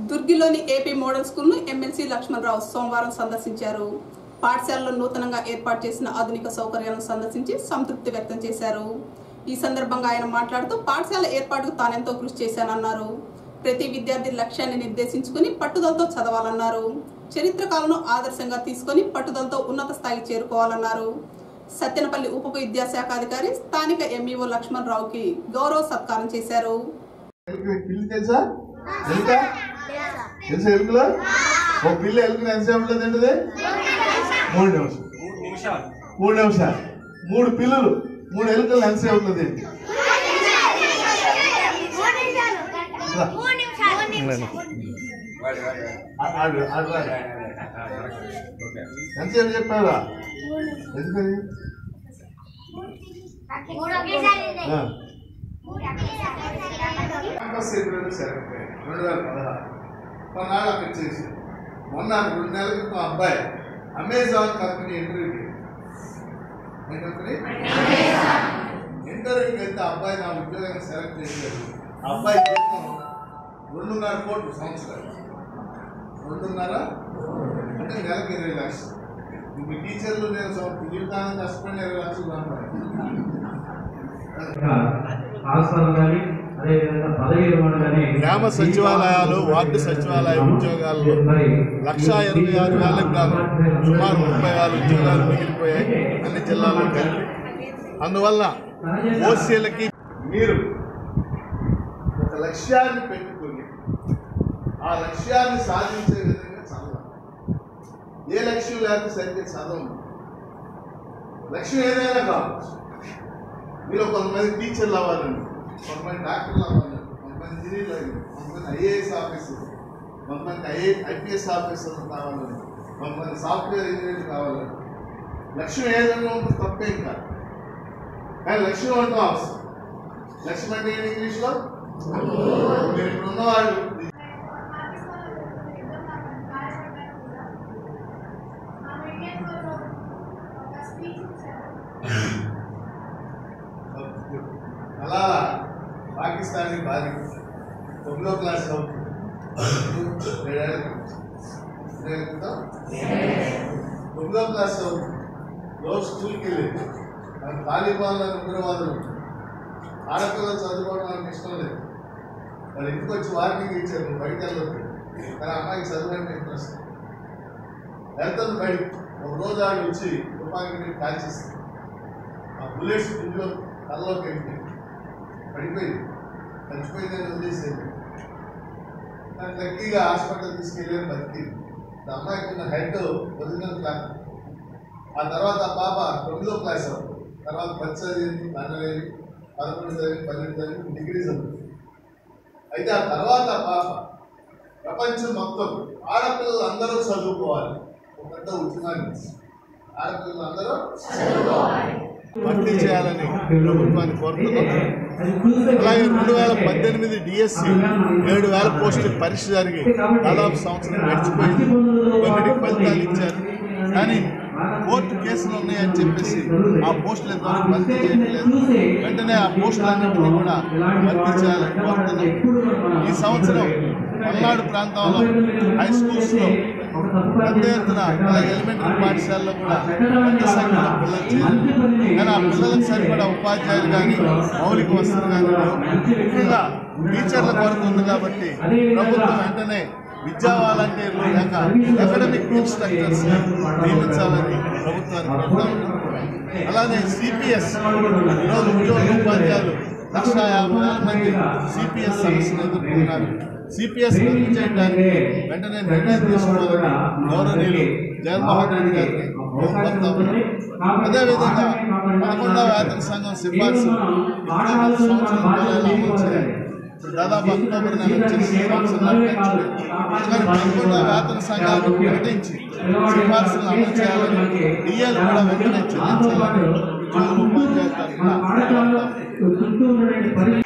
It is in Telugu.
దుర్గిలోని ఏపీ మోడల్ స్కూల్ ను ఎమ్మెల్సీ లక్ష్మణరావు సోమవారం సందర్శించారు పాఠశాలలో నూతనంగా ఏర్పాటు చేసిన ఆధునిక సౌకర్యాలను సందర్శించి సంతృప్తి వ్యక్తం చేశారు ఈ సందర్భంగా ఆయన మాట్లాడుతూ పాఠశాల ఏర్పాటుకు తానెంతో కృషి చేశానన్నారు ప్రతి విద్యార్థి లక్ష్యాన్ని నిర్దేశించుకుని పట్టుదలతో చదవాలన్నారు చరిత్ర కాలను ఆదర్శంగా తీసుకొని పట్టుదలతో ఉన్నత స్థాయికి చేరుకోవాలన్నారు సత్యనపల్లి ఉప విద్యాశాఖ అధికారి స్థానిక ఎంఈఓ లక్ష్మణరావుకి గౌరవ సత్కారం చేశారు ఎలుక పిల్లి తెలుసా ఎలుక తెలుసా ఎలుకలో ఒక పిల్ల ఎలుకని ఎంతసేపు తింటది మూడు నిమిషం మూడు నిమిషాలు మూడు పిల్లలు మూడు ఎలుకలు ఎంతసేపు ఏంటి ఆడు ఆడు రా. ఎంతసేపు చెప్పారా ఎందుకని ఆ. క్యాంపస్ సెక్రటరీ సెలెక్ట్ అయ్యాడు రెండు వేల పదహారు కొన్నాళ్ళు అక్కడ చేసి మొన్న రెండు నెలల క్రితం అబ్బాయి అమెజాన్ కంపెనీ ఇంటర్వ్యూకి ఏ కంపెనీ ఇంటర్వ్యూకి వెళ్తే అబ్బాయి నా ఉద్యోగాన్ని సెలెక్ట్ చేశాడు ఆ అబ్బాయి జీతం రెండున్నర కోట్లు సంవత్సరాలు రెండున్నర అంటే నెలకి ఇరవై లక్షలు మీ టీచర్లు నేను సంవత్సరం జీవితాన్ని కష్టపడి ఇరవై లక్షలు సంపాదించాను. ఆస్వాదం కానీ అదేవిధంగా పదవి విరమణ కానీ గ్రామ సచివాలయాలు వార్డు సచివాలయ ఉద్యోగాల్లో మరి లక్షా ఇరవై ఆరు వేలకు గాను సుమారు ముప్పై ఆరు ఉద్యోగాలు మిగిలిపోయాయి అన్ని జిల్లాల్లో కలిపి అందువల్ల ఓసీలకి మీరు ఒక లక్ష్యాన్ని పెట్టుకుని ఆ లక్ష్యాన్ని సాధించే విధంగా చదవాలి ఏ లక్ష్యం లేకపోతే సరిగ్గా చదవండి లక్ష్యం ఏదైనా కావచ్చు మీరు కొంతమంది టీచర్లు అవ్వాలండి కొంతమంది డాక్టర్లు అవ్వాలండి కొంతమంది ఇంజనీర్లు అవ్వాలి కొంతమంది ఐఏఎస్ ఆఫీసర్లు కొంతమంది ఐఏ ఐపీఎస్ ఆఫీసర్లు కావాలని కొంతమంది సాఫ్ట్వేర్ ఇంజనీర్లు కావాలని లక్ష్యం ఏదైనా ఉంటే తప్పేం కాదు కానీ లక్ష్యం అంటాం అవసరం లక్ష్యం అంటే ఏంటి ఇంగ్లీష్లో మీరు ఇప్పుడు ఉన్నవాళ్ళు అలా పాకిస్తానీ బాలిక తొమ్మిదో క్లాస్ అవుతుంది ఏడేళ్ళ క్రితం తొమ్మిదో క్లాస్ అవుతుంది రోజు స్కూల్కి వెళ్ళేది నాకు తాలిబాన్ ఉగ్రవాదులు ఆడపిల్లలు చదువుకోవడం నాకు ఇష్టం లేదు వాళ్ళు ఇంటికి వచ్చి వార్నింగ్ ఇచ్చారు నువ్వు బయట వెళ్ళొద్దు కానీ అమ్మాయికి చదువు అంటే ఇంట్రెస్ట్ వెళ్తాను బయట ఒక రోజు ఆడు వచ్చి తుపాకీ కాల్చేస్తుంది ఆ బుల్లెట్స్ ఇంట్లో తలలోకి వెళ్ళిపోయింది పడిపోయింది చచ్చిపోయిందని వదిలేసేది కానీ లక్కీగా హాస్పిటల్ తీసుకెళ్ళి బతికింది ఆ అమ్మాయికి ఉన్న హెడ్ ఒరిజినల్ క్లాస్ ఆ తర్వాత ఆ పాప తొమ్మిదో క్లాస్ అవుతుంది తర్వాత పది చదివింది పన్నెండు పదకొండు చదివి పన్నెండు చదివి డిగ్రీ చదివింది అయితే ఆ తర్వాత ఆ పాప ప్రపంచం మొత్తం ఆడపిల్లలు అందరూ చదువుకోవాలి ఒక పెద్ద ఉద్యమాన్ని ఆడపిల్లలు అందరూ భర్తీ చేయాలని ప్రభుత్వాన్ని కోరుతున్నాం అలాగే రెండు వేల పద్దెనిమిది డిఎస్సి ఏడు వేల పోస్టుల పరీక్ష జరిగి దాదాపు సంవత్సరం గడిచిపోయింది కొన్నిటికి ఫలితాలు ఇచ్చారు కానీ కోర్టు కేసులు ఉన్నాయని చెప్పేసి ఆ పోస్టులు ఎంతవరకు భర్తీ చేయట్లేదు వెంటనే ఆ పోస్టులన్నింటినీ కూడా భర్తీ చేయాలని కోరుతున్నాం ఈ సంవత్సరం పల్నాడు ప్రాంతంలో హై స్కూల్స్లో పెద్ద ఎత్తున అలాగే ఎలిమెంటరీ పాఠశాలలో కూడా పెద్ద సంఖ్యలో పిల్లలు చేరారు కానీ ఆ పిల్లలకు సరిపడా ఉపాధ్యాయులు కానీ మౌలిక వసతులు కానీ లేవు ముఖ్యంగా టీచర్ల కొరత ఉంది కాబట్టి ప్రభుత్వం వెంటనే విద్యా వాలంటీర్లు లేక అకాడమిక్ ఇన్స్ట్రక్టర్స్ నియమించాలని ప్రభుత్వాన్ని కోరుతా ఉన్నాం అలానే సిపిఎస్ ఈరోజు ఉద్యోగ ఉపాధ్యాయులు లక్ష యాభై వేల మంది సిపిఎస్ సమస్యను ఎదుర్కొన్నారు సిపిఎస్ రద్దు చేయడానికి వెంటనే నిర్ణయం తీసుకోవాలని గౌరవనీయులు జగన్మోహన్ రెడ్డి గారిని కోరుతా ఉన్నాం అదేవిధంగా పదకొండవ వేతన సంఘం సిఫార్సు ఇప్పుడు మూడు సంవత్సరాల కాలంలో అమలు చేయాలి ఇప్పుడు దాదాపు అక్టోబర్ నెల వచ్చేసి సంవత్సరాలు పెంచలేదు కానీ పదకొండవ వేతన సంఘాలను ప్రకటించి సిఫార్సులు అమలు చేయాలని డిఏలు కూడా వెంటనే చెల్లించాలని ఉద్యోగులు ఉపాధ్యాయుల తరఫున కోరుతా ఉన్నాం. చుట్టూ ఉన్నటువంటి పరిస్థితులు